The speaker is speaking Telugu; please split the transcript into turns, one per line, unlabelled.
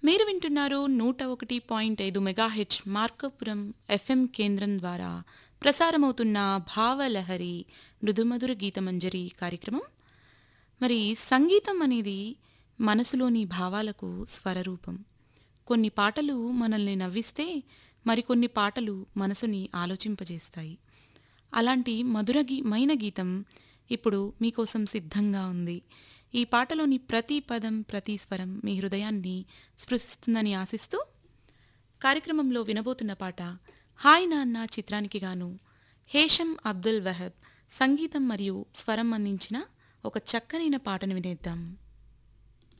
మీరు వింటున్నారు నూట ఒకటి పాయింట్ ఐదు మెగాహెచ్ మార్కపురం ఎఫ్ఎం కేంద్రం ద్వారా ప్రసారమవుతున్న భావలహరి మృదుమధుర గీతమంజరి కార్యక్రమం మరి సంగీతం అనేది మనసులోని భావాలకు స్వరరూపం కొన్ని పాటలు మనల్ని నవ్విస్తే మరికొన్ని పాటలు మనసుని ఆలోచింపజేస్తాయి అలాంటి మధుర గీ మైన గీతం ఇప్పుడు మీకోసం సిద్ధంగా ఉంది ఈ పాటలోని ప్రతి పదం ప్రతి స్వరం మీ హృదయాన్ని స్పృశిస్తుందని ఆశిస్తూ కార్యక్రమంలో వినబోతున్న పాట హాయ్ నాన్న చిత్రానికి గాను హేషం అబ్దుల్ వహబ్ సంగీతం మరియు స్వరం అందించిన ఒక చక్కనైన పాటను వినేద్దాం